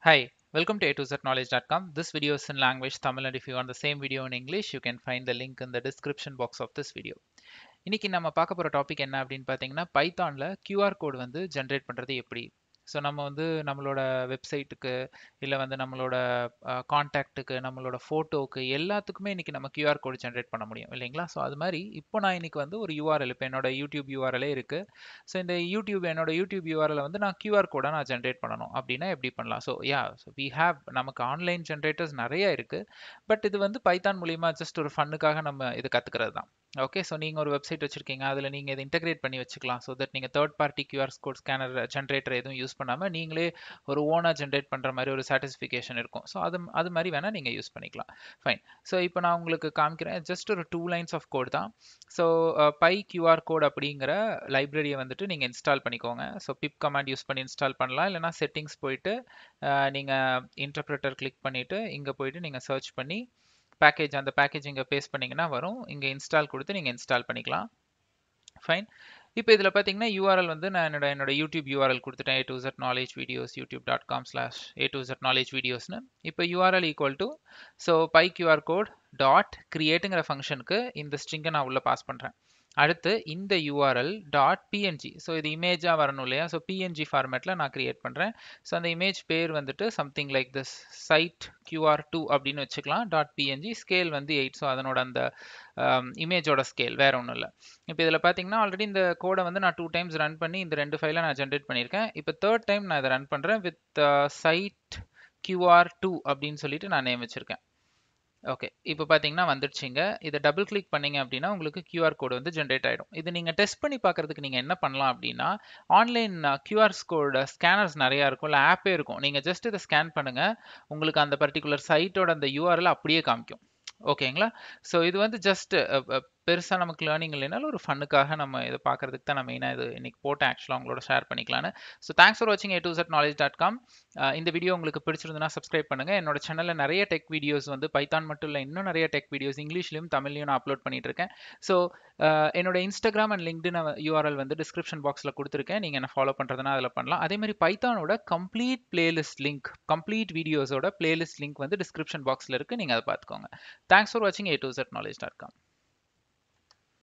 Hi, welcome to A to Z Knowledge.com. This video is in language Tamil and if you want the same video in English, you can find the link in the description box of this video. இன்னைக்கு நம்ம பார்க்க போற topic என்ன அப்படின்னு பார்த்தீங்கன்னா பைத்தான்ல QR code வந்து generate பண்றது எப்படி ஸோ நம்ம வந்து நம்மளோட வெப்சைட்டுக்கு இல்லை வந்து நம்மளோட காண்டாக்ட்டுக்கு நம்மளோட ஃபோட்டோக்கு எல்லாத்துக்குமே இன்னைக்கு நம்ம QR கோட் ஜென்ரேட் பண்ண முடியும் இல்லைங்களா ஸோ அது மாதிரி இப்போ நான் இன்னைக்கு வந்து ஒரு யூஆர்எல் இப்போ என்னோட யூடியூப் யூஆர்எலே இருக்கு ஸோ இந்த யூடியூப் என்னோட யூடியூப் யூஆர்எல் வந்து நான் QR கோடை நான் ஜென்ரேட் பண்ணணும் அப்படின்னா எப்படி பண்ணலாம் so yeah so we have நமக்கு ஆன்லைன் ஜென்ரேட்டர்ஸ் நிறைய இருக்கு பட் இது வந்து பைத்தான் மூலியமா ஜஸ்ட் ஒரு ஃபன்னுக்காக நம்ம இது கத்துக்கிறது தான் ஓகே ஸோ நீங்கள் ஒரு வெப்சைட் வச்சிருக்கீங்க அதில் நீங்கள் இதை இன்டகிரேட் பண்ணி வச்சுக்கலாம் ஸோ தட் நீங்கள் third party QR code scanner generator எதுவும் யூஸ் பண்ணாமல் நீங்களே ஒரு ஓனாக ஜென்ரேட் பண்ணுற மாதிரி ஒரு சாட்டிஸ்ஃபிகேஷன் இருக்கும் ஸோ அது அது மாதிரி வேணால் நீங்கள் யூஸ் பண்ணிக்கலாம் ஃபைன் ஸோ இப்போ நான் உங்களுக்கு காமிக்கிறேன் ஜஸ்ட் ஒரு டூ லைன்ஸ் ஆஃப் கோட் தான் ஸோ பை கியூஆர் கோட் அப்படிங்கிற லைப்ரரியை வந்துட்டு நீங்கள் இன்ஸ்டால் பண்ணிக்கோங்க ஸோ பிப் கமாண்ட் யூஸ் பண்ணி இன்ஸ்டால் பண்ணலாம் இல்லைனா செட்டிங்ஸ் போயிட்டு நீங்கள் இன்டர்பிரட்டர் கிளிக் பண்ணிவிட்டு இங்கே போயிட்டு நீங்கள் சர்ச் பண்ணி பேக்கேஜ் அந்த பேக்கேஜ் இங்கே பேஸ்ட் பண்ணிங்கன்னா வரும் இங்கே இன்ஸ்டால் கொடுத்து நீங்கள் இன்ஸ்டால் பண்ணிக்கலாம் ஃபைன் இப்போ இதில் பார்த்தீங்கன்னா யூஆர்எல் வந்து நான் என்னோட என்னோட யூடியூப் யூஆர்எல் கொடுத்துட்டேன் A to Z knowledge videos YouTube dot com slash A to Z knowledge வீடியோஸ்னு இப்போ URL equal to so pyqrcode dot கிரியேட்டுங்கிற ஃபங்க்ஷனுக்கு இந்த ஸ்ட்ரிங்கை நான் உள்ளே பாஸ் பண்ணுறேன் அடுத்து இந்த யூஆர்எல் டாட் பிஎன்ஜி ஸோ இது இமேஜாக வரணும் இல்லையா ஸோ பிஎன்ஜி ஃபார்மேட்டில் நான் கிரியேட் பண்ணுறேன் ஸோ அந்த இமேஜ் பேர் வந்துட்டு something like this side QR two அப்படின்னு வச்சுக்கலாம் டாட் பிஎன்ஜி ஸ்கேல் வந்து எயிட் ஸோ அதனோட அந்த இமேஜோட ஸ்கேல் வேற ஒன்றும் இல்லை இப்போ இதில் பார்த்தீங்கன்னா ஆல்ரெடி இந்த கோடை வந்து நான் டூ டைம்ஸ் ரன் பண்ணி இந்த ரெண்டு ஃபைலை நான் ஜென்ரேட் பண்ணியிருக்கேன் இப்போ தேர்ட் டைம் நான் இதை ரன் பண்ணுறேன் வித் சைட் கியூஆர் டூ அப்படின்னு சொல்லிட்டு நான் நேம் வச்சுருக்கேன் ஓகே இப்போ பார்த்தீங்கன்னா வந்துடுச்சிங்க இதை டபுள் கிளிக் பண்ணீங்க அப்படின்னா உங்களுக்கு கியூஆர் கோடு வந்து ஜென்ரேட் ஆகிடும் இது நீங்கள் டெஸ்ட் பண்ணி பார்க்குறதுக்கு நீங்கள் என்ன பண்ணலாம் அப்படின்னா ஆன்லைன் கியூஆர் கோடு ஸ்கேனர்ஸ் நிறையா இருக்கும் இல்லை ஆப்பே இருக்கும் நீங்கள் ஜஸ்ட் இதை ஸ்கேன் பண்ணுங்கள் உங்களுக்கு அந்த பர்டிகுலர் சைட்டோட அந்த யூஆர்எல் அப்படியே காமிக்கும் ஓகேங்களா ஸோ இது வந்து ஜஸ்ட் பெருசாக நமக்கு லேர்னிங் இல்லைனாலும் ஒரு ஃபன்னுக்காக நம்ம இதை பார்க்கறதுக்கு தான் நான் மெயினாக இது இன்னைக்கு போட்டேன் ஆக்சுவலாக உங்களோட ஷேர் பண்ணிக்கலான்னு ஸோ தேங்க்ஸ் ஃபார் வாட்சிங் A to Z knowledge dot com இந்த வீடியோ உங்களுக்கு பிடிச்சிருந்ததுன்னா சப்ஸ்கிரைப் பண்ணுங்கள் என்னோட சேனலில் நிறைய டெக் வீடியோஸ் வந்து பைத்தான் மட்டும் இல்லை இன்னும் நிறைய டெக் வீடியோஸ் இங்கிலீஷ்லையும் தமிழ்லையும் நான் அப்லோட் பண்ணிட்டு இருக்கேன் ஸோ என்னோட இன்ஸ்டாகிராம் அண்ட் லிங்க்டின் யூஆர்எல் வந்து டிஸ்கிரிப்ஷன் பாக்ஸில் கொடுத்துருக்கேன் நீங்கள் என்ன ஃபாலோ பண்ணுறதுனா அதில் பண்ணலாம் அதே மாதிரி பைத்தானோட கம்ப்ளீட் பிளேலிஸ்ட் லிங்க் கம்ப்ளீட் வீடியோஸோட பிளேலிஸ்ட் லிங்க் வந்து டிஸ்கிரிப்ஷன் பாக்ஸில் இருக்குது நீங்கள் அதை பார்த்துக்கோங்க தேங்க்ஸ் ஃபார் வாட்சிங் A to Z knowledge dot com